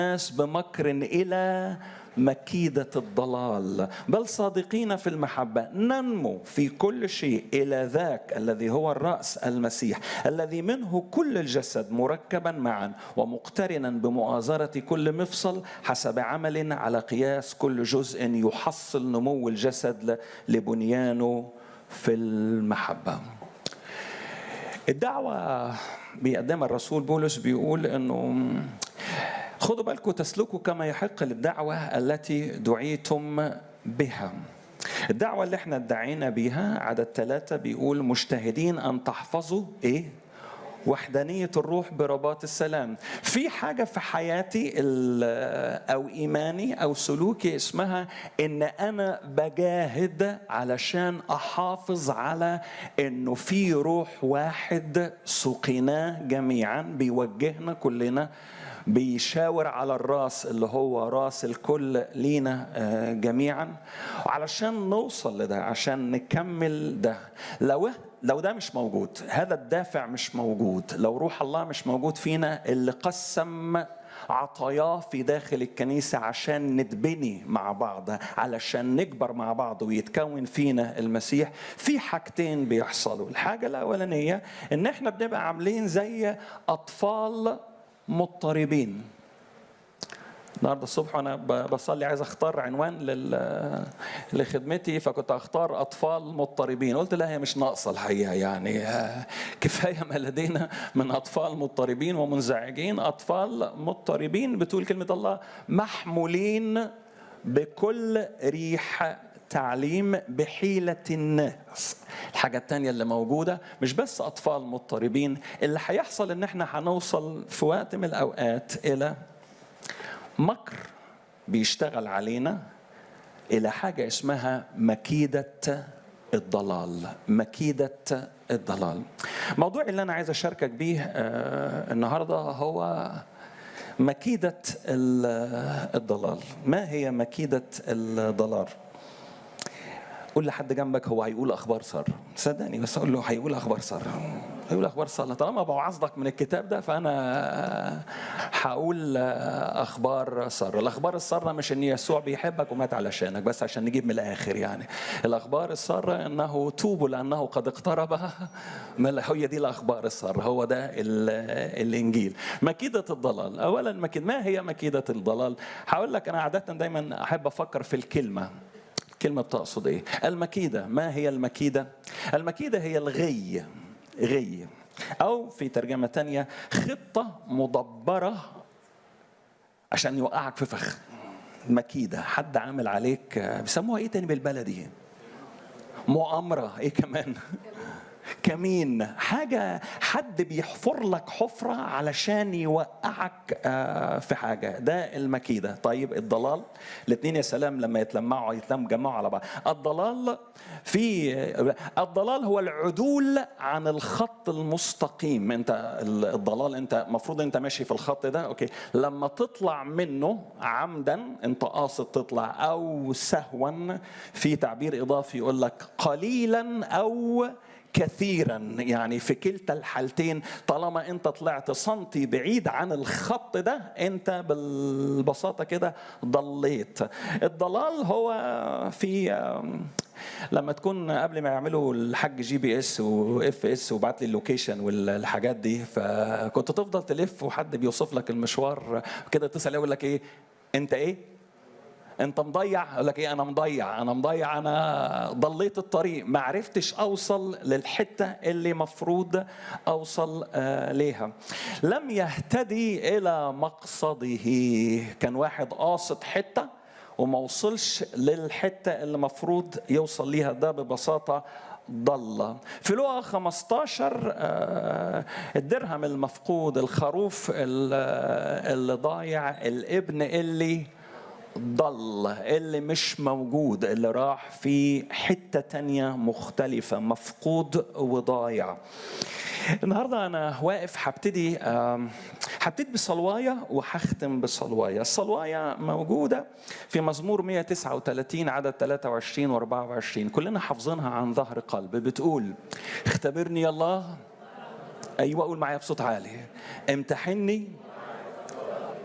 الناس بمكر إلى مكيدة الضلال بل صادقين في المحبة ننمو في كل شيء إلى ذاك الذي هو الرأس المسيح الذي منه كل الجسد مركبا معا ومقترنا بمؤازرة كل مفصل حسب عمل على قياس كل جزء يحصل نمو الجسد لبنيانه في المحبة الدعوة بيقدمها الرسول بولس بيقول انه خدوا بالكم تسلكوا كما يحق للدعوة التي دعيتم بها الدعوة اللي احنا ادعينا بيها عدد ثلاثة بيقول مجتهدين أن تحفظوا إيه؟ وحدانية الروح برباط السلام في حاجة في حياتي أو إيماني أو سلوكي اسمها إن أنا بجاهد علشان أحافظ على إنه في روح واحد سقيناه جميعا بيوجهنا كلنا بيشاور على الراس اللي هو راس الكل لينا جميعا علشان نوصل لده عشان نكمل ده لو لو ده مش موجود هذا الدافع مش موجود لو روح الله مش موجود فينا اللي قسم عطاياه في داخل الكنيسة عشان نتبني مع بعض علشان نكبر مع بعض ويتكون فينا المسيح في حاجتين بيحصلوا الحاجة الأولانية إن إحنا بنبقى عاملين زي أطفال مضطربين النهارده الصبح وانا بصلي عايز اختار عنوان لل... لخدمتي فكنت اختار اطفال مضطربين قلت لا هي مش ناقصه الحقيقه يعني كفايه ما لدينا من اطفال مضطربين ومنزعجين اطفال مضطربين بتقول كلمه الله محمولين بكل ريح تعليم بحيلة الناس الحاجة التانية اللي موجودة مش بس أطفال مضطربين اللي هيحصل إن إحنا هنوصل في وقت من الأوقات إلى مكر بيشتغل علينا إلى حاجة اسمها مكيدة الضلال مكيدة الضلال موضوع اللي أنا عايز أشاركك بيه النهاردة هو مكيدة الضلال ما هي مكيدة الضلال قول لحد جنبك هو هيقول اخبار ساره صدقني بس اقول له هيقول اخبار ساره هيقول اخبار ساره طالما بوعظك من الكتاب ده فانا هقول اخبار ساره الاخبار الساره مش ان يسوع بيحبك ومات علشانك بس عشان نجيب من الاخر يعني الاخبار الساره انه توبوا لانه قد اقترب هي دي الاخبار الساره هو ده الانجيل مكيده الضلال اولا مكيد ما هي مكيده الضلال هقول لك انا عاده دايما احب افكر في الكلمه الكلمة بتقصد ايه؟ المكيدة، ما هي المكيدة؟ المكيدة هي الغي غي أو في ترجمة تانية خطة مدبرة عشان يوقعك في فخ مكيدة حد عامل عليك بيسموها ايه تاني بالبلدي؟ مؤامرة ايه كمان؟ كمين حاجة حد بيحفر لك حفرة علشان يوقعك في حاجة ده المكيدة طيب الضلال الاثنين يا سلام لما يتلمعوا يتلم جمعوا على بعض الضلال في الضلال هو العدول عن الخط المستقيم انت الضلال انت المفروض انت ماشي في الخط ده اوكي لما تطلع منه عمدا انت قاصد تطلع او سهوا في تعبير اضافي يقول لك قليلا او كثيرا يعني في كلتا الحالتين طالما انت طلعت سنتي بعيد عن الخط ده انت بالبساطة كده ضليت الضلال هو في لما تكون قبل ما يعملوا الحاج جي بي اس واف اس وبعت لي اللوكيشن والحاجات دي فكنت تفضل تلف وحد بيوصف لك المشوار كده تسال يقول لك ايه انت ايه انت مضيع اقول لك ايه انا مضيع انا مضيع انا ضليت الطريق ما عرفتش اوصل للحته اللي مفروض اوصل آه ليها لم يهتدي الى مقصده كان واحد قاصد حته وما وصلش للحته اللي مفروض يوصل ليها ده ببساطه ضل في لغة 15 آه الدرهم المفقود الخروف اللي ضايع الابن اللي ضل اللي مش موجود اللي راح في حتة تانية مختلفة مفقود وضايع النهارده انا واقف هبتدي هبتدي بصلوايه وهختم بصلوايه، الصلوايه موجوده في مزمور 139 عدد 23 و24 كلنا حافظينها عن ظهر قلب بتقول اختبرني يا الله ايوه قول معايا بصوت عالي امتحني